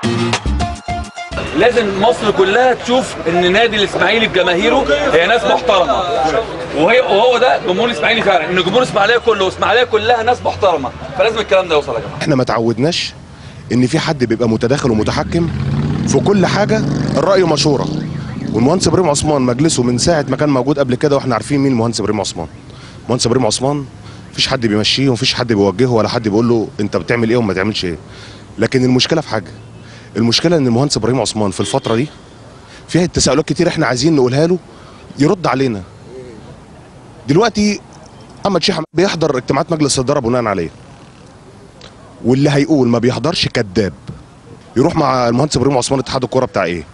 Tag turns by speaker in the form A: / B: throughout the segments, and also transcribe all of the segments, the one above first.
A: لازم مصر كلها تشوف ان نادي الاسماعيلي بجماهيره هي ناس محترمه وهي وهو ده جمهور الاسماعيلي فعلا ان جمهور الاسماعيليه كله والاسماعيليه كلها ناس محترمه فلازم الكلام ده يوصل يا جماعه
B: احنا ما تعودناش ان في حد بيبقى متداخل ومتحكم في كل حاجه الراي مشوره والمهندس ابراهيم عثمان مجلسه من ساعه ما كان موجود قبل كده واحنا عارفين مين المهندس ابراهيم عثمان المهندس ابراهيم عثمان مفيش حد بيمشيه ومفيش حد بيوجهه ولا حد بيقول له انت بتعمل ايه وما تعملش ايه لكن المشكله في حاجه المشكله ان المهندس ابراهيم عثمان في الفتره دي فيها تساؤلات كتير احنا عايزين نقولها له يرد علينا دلوقتي محمد شيحه بيحضر اجتماعات مجلس الاداره بناء عليه واللي هيقول ما بيحضرش كذاب يروح مع المهندس ابراهيم عثمان اتحاد الكوره بتاع ايه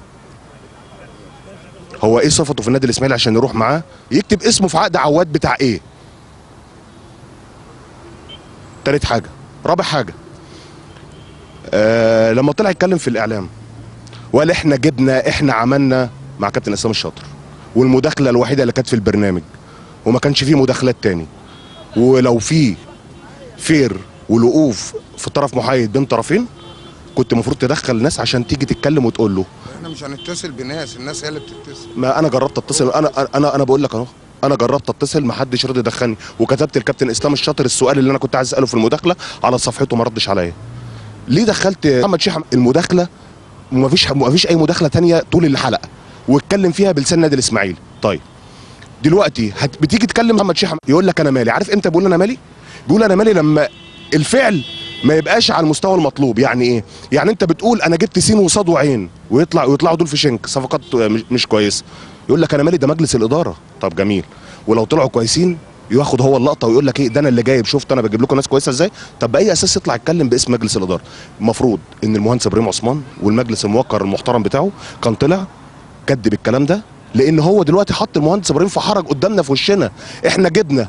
B: هو ايه صفته في النادي الاسماعيلي عشان يروح معاه يكتب اسمه في عقد عواد بتاع ايه تالت حاجه رابع حاجه آه لما طلع يتكلم في الاعلام وقال احنا جبنا احنا عملنا مع كابتن اسلام الشاطر والمداخله الوحيده اللي كانت في البرنامج وما كانش فيه مداخلات تاني ولو في فير ولقوف في طرف محايد بين طرفين كنت المفروض تدخل الناس عشان تيجي تتكلم وتقول له
C: احنا مش هنتصل بناس الناس هي اللي بتتصل
B: ما انا جربت اتصل انا انا انا بقول لك اهو انا جربت اتصل ما حدش رضي يدخلني وكتبت الكابتن اسلام الشاطر السؤال اللي انا كنت عايز اساله في المداخله على صفحته ما ردش عليا ليه دخلت محمد شيحه المداخله وما فيش ما فيش اي مداخله تانية طول الحلقه واتكلم فيها بلسان النادي الاسماعيلي طيب دلوقتي هت... بتيجي تكلم محمد شيحه يقول لك انا مالي عارف امتى بيقول انا مالي بيقول انا مالي لما الفعل ما يبقاش على المستوى المطلوب يعني ايه يعني انت بتقول انا جبت سين وصاد وعين ويطلع ويطلعوا دول في شنك صفقات مش- مش كويسه يقول لك انا مالي ده مجلس الاداره طب جميل ولو طلعوا كويسين ياخد هو اللقطه ويقول لك ايه ده انا اللي جايب شفت انا بجيب لكم ناس كويسه ازاي طب باي اساس يطلع يتكلم باسم مجلس الاداره المفروض ان المهندس ابراهيم عثمان والمجلس الموقر المحترم بتاعه كان طلع كذب الكلام ده لان هو دلوقتي حط المهندس ابراهيم في حرج قدامنا في وشنا احنا جبنا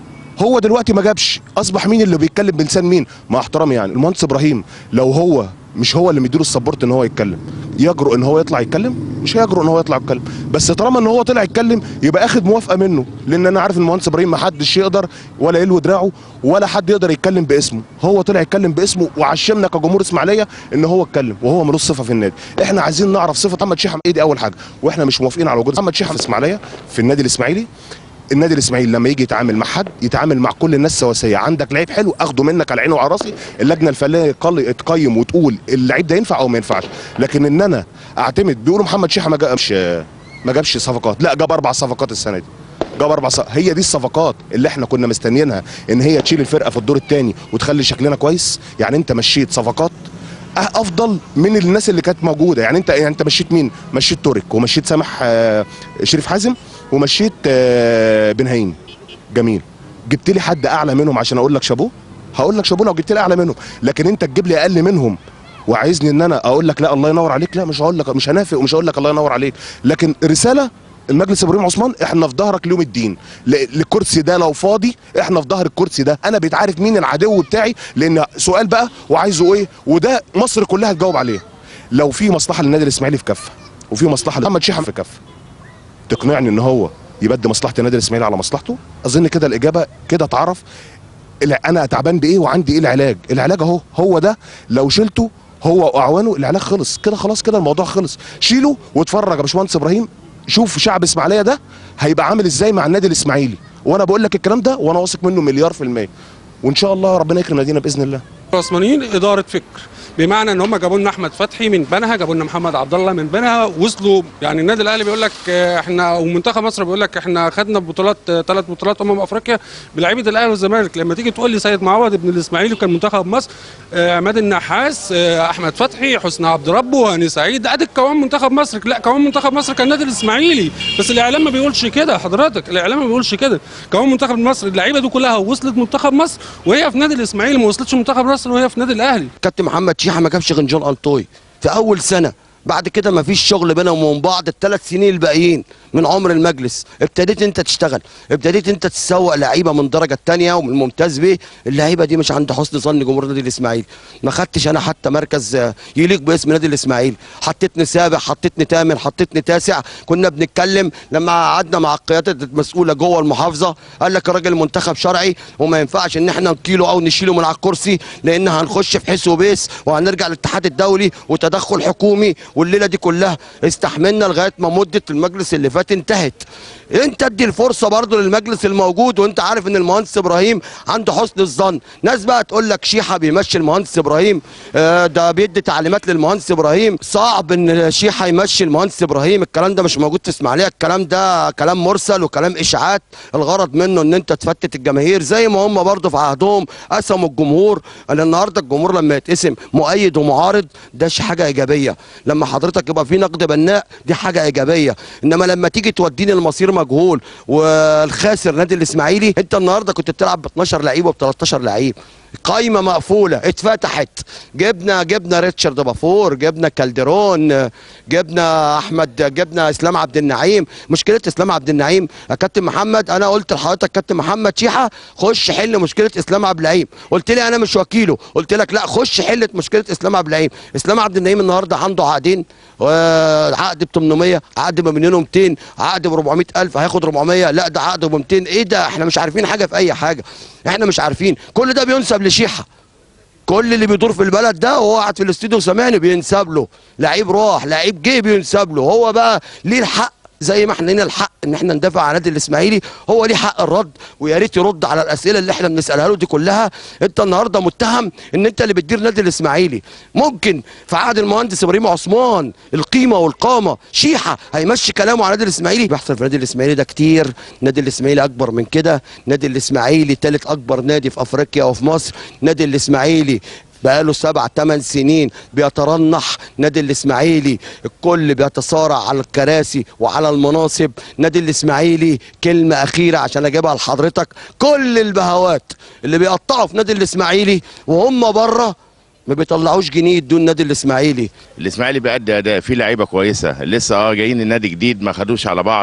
B: هو دلوقتي ما جابش اصبح مين اللي بيتكلم بلسان مين مع احترامي يعني المهندس ابراهيم لو هو مش هو اللي مديله السبورت ان هو يتكلم يجرؤ ان هو يطلع يتكلم مش هيجرؤ ان هو يطلع يتكلم بس طالما ان هو طلع يتكلم يبقى اخد موافقه منه لان انا عارف ان المهندس ابراهيم ما حدش يقدر ولا يلوي دراعه ولا حد يقدر يتكلم باسمه هو طلع يتكلم باسمه وعشمنا كجمهور اسماعيليه ان هو اتكلم وهو ملوش صفه في النادي احنا عايزين نعرف صفه محمد شيحه ايه دي اول حاجه واحنا مش موافقين على وجود محمد شيحه في اسماعيليه في النادي الاسماعيلي النادي الاسماعيلي لما يجي يتعامل مع حد يتعامل مع كل الناس سواسيه عندك لعيب حلو اخده منك على عيني وعلى راسي اللجنه الفنيه يقل- تقيم وتقول اللعيب ده ينفع او ما ينفعش لكن ان انا اعتمد بيقولوا محمد شيحه ما جابش ما جابش صفقات لا جاب اربع صفقات السنه دي جاب اربع صفقات هي دي الصفقات اللي احنا كنا مستنيينها ان هي تشيل الفرقه في الدور الثاني وتخلي شكلنا كويس يعني انت مشيت صفقات أه- افضل من الناس اللي كانت موجوده يعني انت يعني انت مشيت مين مشيت تورك ومشيت سامح آه، شريف حازم ومشيت آه، بن هيم جميل جبت لي حد اعلى منهم عشان اقول لك شابوه هقول لك شابوه لو جبت لي اعلى منهم لكن انت تجيب لي اقل منهم وعايزني ان انا اقول لك لا الله ينور عليك لا مش هقول لك مش هنافق ومش هقول لك الله ينور عليك لكن رساله المجلس ابراهيم عثمان احنا في ظهرك ليوم الدين ل- الكرسي ده لو فاضي احنا في ظهر الكرسي ده انا بيتعرف مين العدو بتاعي لان سؤال بقى وعايزه ايه وده مصر كلها تجاوب عليه لو في مصلحه للنادي الاسماعيلي في كفه وفي مصلحه لمحمد شيحه في كفه تقنعني ان هو يبدي مصلحه النادي الاسماعيلي على مصلحته اظن كده الاجابه كده اتعرف الع- انا تعبان بايه وعندي ايه العلاج العلاج اهو هو ده لو شلته هو واعوانه العلاج خلص كده خلاص كده الموضوع خلص شيله واتفرج يا باشمهندس ابراهيم شوف شعب اسماعيليه ده هيبقى عامل ازاي مع النادي الاسماعيلي وانا بقول لك الكلام ده وانا واثق منه مليار في الميه وان شاء الله ربنا يكرم نادينا باذن الله
D: العثمانيين اداره فكر بمعنى ان هم جابوا لنا احمد فتحي من بنها جابوا لنا محمد عبد الله من بنها وصلوا يعني النادي الاهلي بيقول لك آه، احنا ومنتخب مصر بيقول لك احنا خدنا بطولات ثلاث بطولات امم افريقيا بلعيبه الاهلي والزمالك لما تيجي تقول لي سيد معوض ابن الاسماعيلي كان منتخب مصر آه، عماد النحاس آه، احمد فتحي حسني عبد ربه هاني سعيد ادي كمان منتخب مصر لا كمان منتخب مصر كان النادي الاسماعيلي بس الاعلام ما بيقولش كده حضرتك الاعلام ما بيقولش كده كمان منتخب مصر اللعيبه دي كلها وصلت منتخب مصر وهي في نادي الاسماعيلي ما وصلتش منتخب مصر وهي في نادي الاهلي
E: كابتن محمد شيحه ما جابش غير جون انطوي في اول سنه بعد كده مفيش شغل بينهم وبين بعض الثلاث سنين الباقيين من عمر المجلس ابتديت انت تشتغل ابتديت انت تسوق لعيبه من الدرجه الثانيه ومن الممتاز بيه اللعيبه دي مش عند حسن ظن جمهور النادي الاسماعيلي ما خدتش انا حتى مركز آه، يليق باسم نادي الاسماعيلي حطيتني سابع حطيتني ثامن حطيتني تاسع كنا بنتكلم لما قعدنا مع القياده المسؤوله جوه المحافظه قال لك الراجل منتخب شرعي وما ينفعش ان احنا نكيله او نشيله من على الكرسي لان هنخش في حس وبيس وهنرجع للاتحاد الدولي وتدخل حكومي والليله دي كلها استحملنا لغايه ما مده المجلس اللي فات انتهت انت ادي الفرصه برضه للمجلس الموجود وانت عارف ان المهندس ابراهيم عنده حسن الظن ناس بقى تقول لك شيحه بيمشي المهندس ابراهيم آه، ده بيدي تعليمات للمهندس ابراهيم صعب ان شيحه يمشي المهندس ابراهيم الكلام ده مش موجود في اسماعيليه الكلام ده كلام مرسل وكلام اشاعات الغرض منه ان انت تفتت الجماهير زي ما هم برضه في عهدهم قسموا الجمهور انا النهارده الجمهور لما يتقسم مؤيد ومعارض ده شي حاجه ايجابيه لما حضرتك يبقى في نقد بناء دي حاجه ايجابيه انما لما تيجي توديني المصير مجهول والخاسر نادي الاسماعيلي انت النهارده كنت بتلعب ب 12 لعيب وب 13 لعيب قايمه مقفوله اتفتحت جبنا جبنا ريتشارد بافور جبنا كالديرون جبنا احمد جبنا اسلام عبد النعيم مشكله اسلام عبد النعيم يا كابتن محمد انا قلت لحضرتك كابتن محمد شيحه خش حل مشكله اسلام عبد النعيم قلت لي انا مش وكيله قلت لك لا خش حل مشكله اسلام عبد النعيم اسلام عبد النعيم النهارده عنده عقدين آه، عقد ب 800 عقد بمليون و200 عقد ب 400000 هياخد 400 لا ده عقد ب 200 ايه ده احنا مش عارفين حاجه في اي حاجه احنا مش عارفين كل ده بينسب لشيحه كل اللي بيدور في البلد ده وهو قاعد في الاستوديو سامعني بينسب له لعيب راح لعيب جه بينسب له هو بقى ليه الحق زي ما احنا لينا الحق ان احنا ندافع عن نادي الاسماعيلي هو ليه حق الرد ويا ريت يرد على الاسئله اللي احنا بنسالها له دي كلها انت النهارده متهم ان انت اللي بتدير نادي الاسماعيلي ممكن في عهد المهندس ابراهيم عثمان القيمه والقامه شيحه هيمشي كلامه على نادي الاسماعيلي بيحصل في نادي الاسماعيلي ده كتير نادي الاسماعيلي اكبر من كده نادي الاسماعيلي ثالث اكبر نادي في افريقيا وفي مصر نادي الاسماعيلي بقاله سبع ثمان سنين بيترنح نادي الاسماعيلي الكل بيتصارع على الكراسي وعلى المناصب نادي الاسماعيلي كلمه اخيره عشان اجيبها لحضرتك كل البهوات اللي بيقطعوا في نادي الاسماعيلي وهم بره ما بيطلعوش جنيه يدون نادي الاسماعيلي
F: الاسماعيلي بيأدي اداء فيه لعيبه كويسه لسه اه جايين النادي جديد ما خدوش على بعض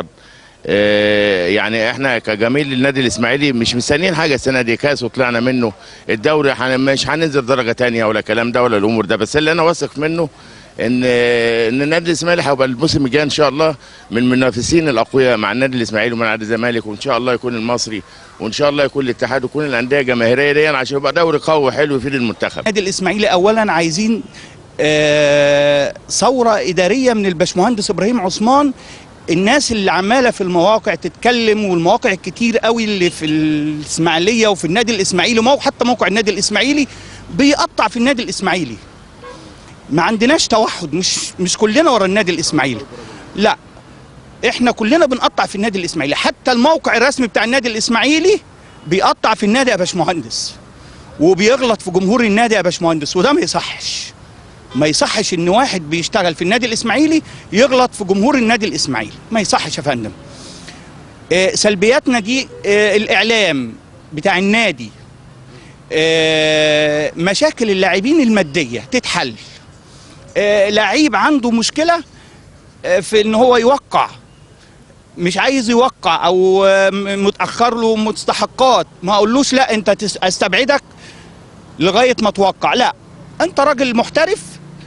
F: آه يعني احنا كجميل النادي الاسماعيلي مش مستنيين حاجه السنه دي كاس وطلعنا منه الدوري حن مش هننزل درجه تانية ولا الكلام ده ولا الامور ده بس اللي انا واثق منه ان ان النادي الاسماعيلي هيبقى الموسم الجاي ان شاء الله من المنافسين الاقوياء مع النادي الاسماعيلي ومع نادي الزمالك وان شاء الله يكون المصري وان شاء الله يكون الاتحاد ويكون الانديه الجماهيريه دي عشان يبقى دوري قوي حلو يفيد المنتخب
G: النادي الاسماعيلي اولا عايزين آه، ثوره اداريه من الباشمهندس ابراهيم عثمان الناس اللي عماله في المواقع تتكلم والمواقع الكتير قوي اللي في الاسماعيليه وفي النادي الاسماعيلي مو حتى موقع النادي الاسماعيلي بيقطع في النادي الاسماعيلي ما عندناش توحد مش مش كلنا ورا النادي الاسماعيلي لا احنا كلنا بنقطع في النادي الاسماعيلي حتى الموقع الرسمي بتاع النادي الاسماعيلي بيقطع في النادي يا باشمهندس وبيغلط في جمهور النادي يا باشمهندس وده ما يصحش ما يصحش ان واحد بيشتغل في النادي الاسماعيلي يغلط في جمهور النادي الاسماعيلي ما يصحش يا فندم آه، سلبياتنا دي آه، الاعلام بتاع النادي آه، مشاكل اللاعبين الماديه تتحل آه، لعيب عنده مشكله آه، في ان هو يوقع مش عايز يوقع او آه، م- متاخر له مستحقات ما اقولوش لا انت تس- استبعدك لغايه ما توقع لا انت راجل محترف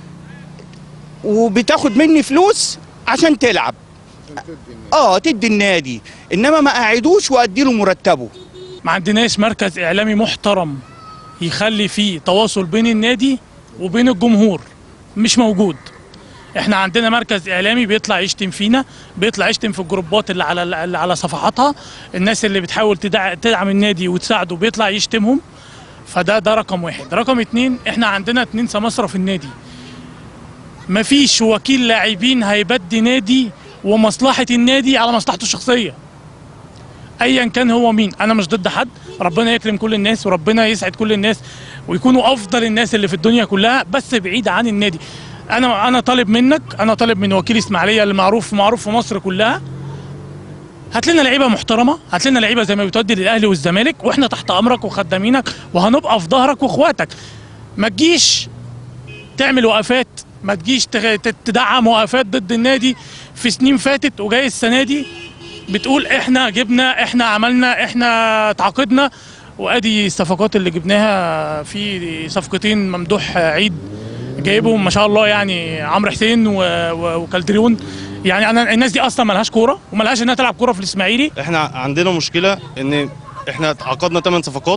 G: وبتاخد مني فلوس عشان تلعب اه تدي النادي انما ما قاعدوش وادي له مرتبه
H: ما عندناش مركز اعلامي محترم يخلي فيه تواصل بين النادي وبين الجمهور مش موجود احنا عندنا مركز اعلامي بيطلع يشتم فينا بيطلع يشتم في الجروبات اللي على اللي على صفحاتها الناس اللي بتحاول تدع- تدعم النادي وتساعده بيطلع يشتمهم فده ده رقم واحد رقم اتنين احنا عندنا اتنين سماسرة في النادي مفيش وكيل لاعبين هيبدي نادي ومصلحة النادي على مصلحته الشخصية ايا كان هو مين انا مش ضد حد ربنا يكرم كل الناس وربنا يسعد كل الناس ويكونوا افضل الناس اللي في الدنيا كلها بس بعيد عن النادي انا انا طالب منك انا طالب من وكيل اسماعيليه اللي معروف معروف في مصر كلها هات لنا لعيبه محترمه هات لنا لعيبه زي ما بتودي للاهلي والزمالك واحنا تحت امرك وخدامينك وهنبقى في ظهرك واخواتك ما تجيش تعمل وقفات ما تجيش تغ- ت- تدعم وقفات ضد النادي في سنين فاتت وجاي السنه دي بتقول احنا جبنا احنا عملنا احنا تعاقدنا وادي الصفقات اللي جبناها في صفقتين ممدوح عيد جايبهم ما شاء الله يعني عمرو حسين و- و- وكالدريون يعني انا الناس دي اصلا ملهاش كوره وملهاش انها تلعب كوره في الاسماعيلي
I: احنا عندنا مشكله ان احنا عقدنا 8 صفقات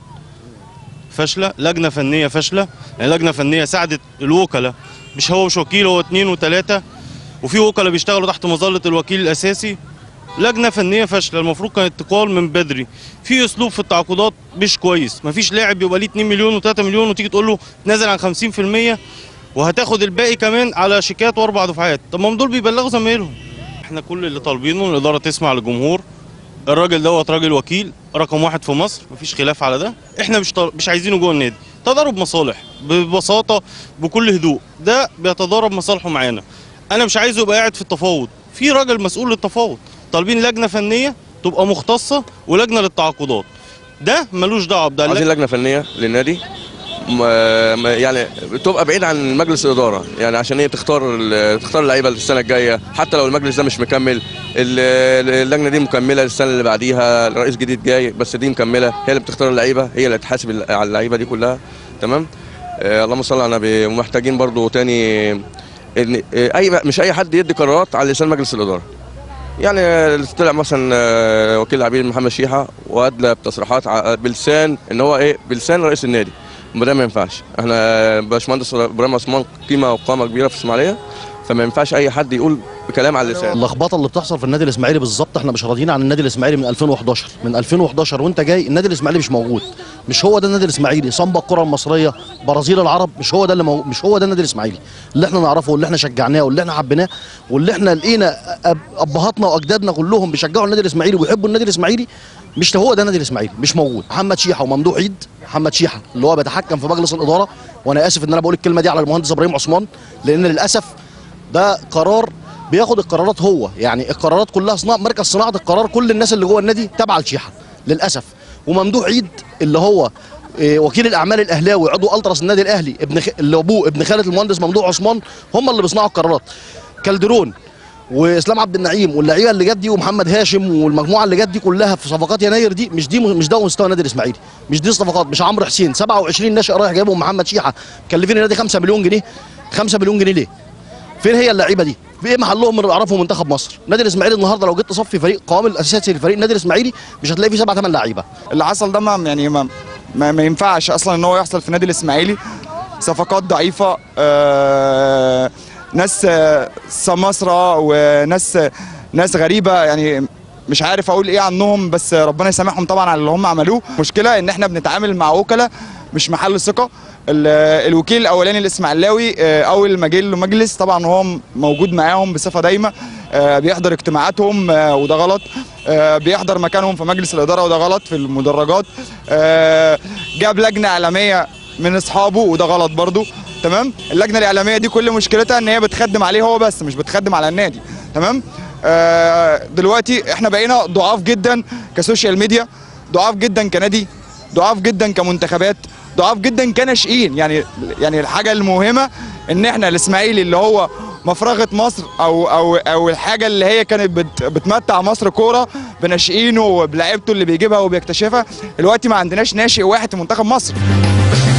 I: فاشله لجنه فنيه فاشله يعني لجنه فنيه ساعدت الوكلاء مش هو مش وكيل هو اتنين وتلاته وفي وكلاء بيشتغلوا تحت مظله الوكيل الاساسي لجنه فنيه فاشله المفروض كانت تقال من بدري في اسلوب في التعاقدات مش كويس مفيش لاعب يبقى ليه 2 مليون و3 مليون وتيجي تقول له تنازل عن 50% وهتاخد الباقي كمان على شيكات واربع دفعات طب ما هم دول بيبلغوا زمايلهم احنا كل اللي طالبينه الاداره تسمع للجمهور الراجل دوت راجل وكيل رقم واحد في مصر مفيش خلاف على ده احنا مش طال... مش عايزينه جوه النادي تضارب مصالح ببساطه بكل هدوء ده بيتضارب مصالحه معانا انا مش عايزه يبقى قاعد في التفاوض في راجل مسؤول للتفاوض طالبين لجنه فنيه تبقى مختصه ولجنه للتعاقدات ده ملوش دعوه بده
J: عايزين لجنه فنيه للنادي م- م- يعني تبقى بعيد عن مجلس الاداره يعني عشان هي تختار ال- تختار اللعيبه السنه الجايه حتى لو المجلس ده مش مكمل ال- اللجنه دي مكمله السنه اللي بعديها رئيس جديد جاي بس دي مكمله هي اللي بتختار اللعيبه هي اللي تحاسب ال- على اللعيبه دي كلها تمام آه اللهم صل على النبي ومحتاجين برضو تاني ان آه، اي مش اي حد يدي قرارات على لسان مجلس الاداره يعني آه، طلع مثلا آه، وكيل العبيد محمد شيحه وادلى بتصريحات ع- بلسان ان هو ايه بلسان رئيس النادي ما ده ما ينفعش احنا باشمهندس ابراهيم عثمان قيمه وقامه كبيره في الاسماعيليه فما ينفعش اي حد يقول بكلام على اللسان
K: اللخبطه اللي بتحصل في النادي الاسماعيلي بالظبط احنا مش راضيين عن النادي الاسماعيلي من 2011 من 2011 وانت جاي النادي الاسماعيلي مش موجود مش هو ده النادي الاسماعيلي صنبا الكره المصريه برازيل العرب مش هو ده اللي مو... مش هو ده النادي الاسماعيلي اللي احنا نعرفه واللي احنا شجعناه واللي احنا حبيناه واللي احنا لقينا أب... ابهاتنا واجدادنا كلهم بيشجعوا النادي الاسماعيلي ويحبوا النادي الاسماعيلي مش هو ده النادي الاسماعيلي مش موجود محمد شيحه وممدوح عيد محمد شيحه اللي هو بيتحكم في مجلس الاداره وانا اسف ان انا بقول الكلمه دي على المهندس ابراهيم عثمان لان للاسف ده قرار بياخد القرارات هو يعني القرارات كلها صناعه مركز صناعه القرار كل الناس اللي جوه النادي تابعه لشيحه للاسف وممدوح عيد اللي هو إيه، وكيل الاعمال الاهلاوي عضو التراس النادي الاهلي ابن خ... اللي ابوه ابن خالد المهندس ممدوح عثمان هم اللي بيصنعوا القرارات كالدرون واسلام عبد النعيم واللعيبه اللي جت دي ومحمد هاشم والمجموعه اللي جت دي كلها في صفقات يناير دي مش دي مش ده مستوى النادي الاسماعيلي مش دي الصفقات مش عمرو حسين 27 ناشئ رايح جايبهم محمد شيحه كلفين النادي 5 مليون جنيه 5 مليون جنيه ليه؟ فين هي اللعيبه دي؟ في ايه محلهم من اعرفهم منتخب مصر؟ النادي الاسماعيلي النهارده لو جيت تصفي فريق قوام الاساسي لفريق النادي الاسماعيلي مش هتلاقي فيه سبع ثمان لعيبه
L: اللي حصل ده ما يعني ما, ما, ما ينفعش اصلا ان هو يحصل في النادي الاسماعيلي صفقات ضعيفه آه ناس آه، سماسره وناس ناس غريبه يعني مش عارف اقول ايه عنهم بس ربنا يسامحهم طبعا على اللي هم عملوه مشكله ان احنا بنتعامل مع وكلاء مش محل ثقه ال- الوكيل الاولاني الاسماعيلاوي آه، اول ما جه له مجلس طبعا هو موجود معاهم بصفه دايمه آه، بيحضر اجتماعاتهم آه، وده غلط آه، بيحضر مكانهم في مجلس الاداره وده غلط في المدرجات آه، جاب لجنه اعلاميه من اصحابه وده غلط برضو تمام اللجنه الاعلاميه دي كل مشكلتها ان هي بتخدم عليه هو بس مش بتخدم على النادي تمام آه، دلوقتي احنا بقينا ضعاف جدا كسوشيال ميديا ضعاف جدا كنادي ضعاف جدا كمنتخبات ضعاف جدا كناشئين يعني يعني الحاجه المهمه ان احنا الاسماعيلي اللي هو مفرغه مصر او او او الحاجه اللي هي كانت بت بتمتع مصر كوره بناشئينه وبلاعيبته اللي بيجيبها وبيكتشفها دلوقتي ما عندناش ناشئ واحد في منتخب مصر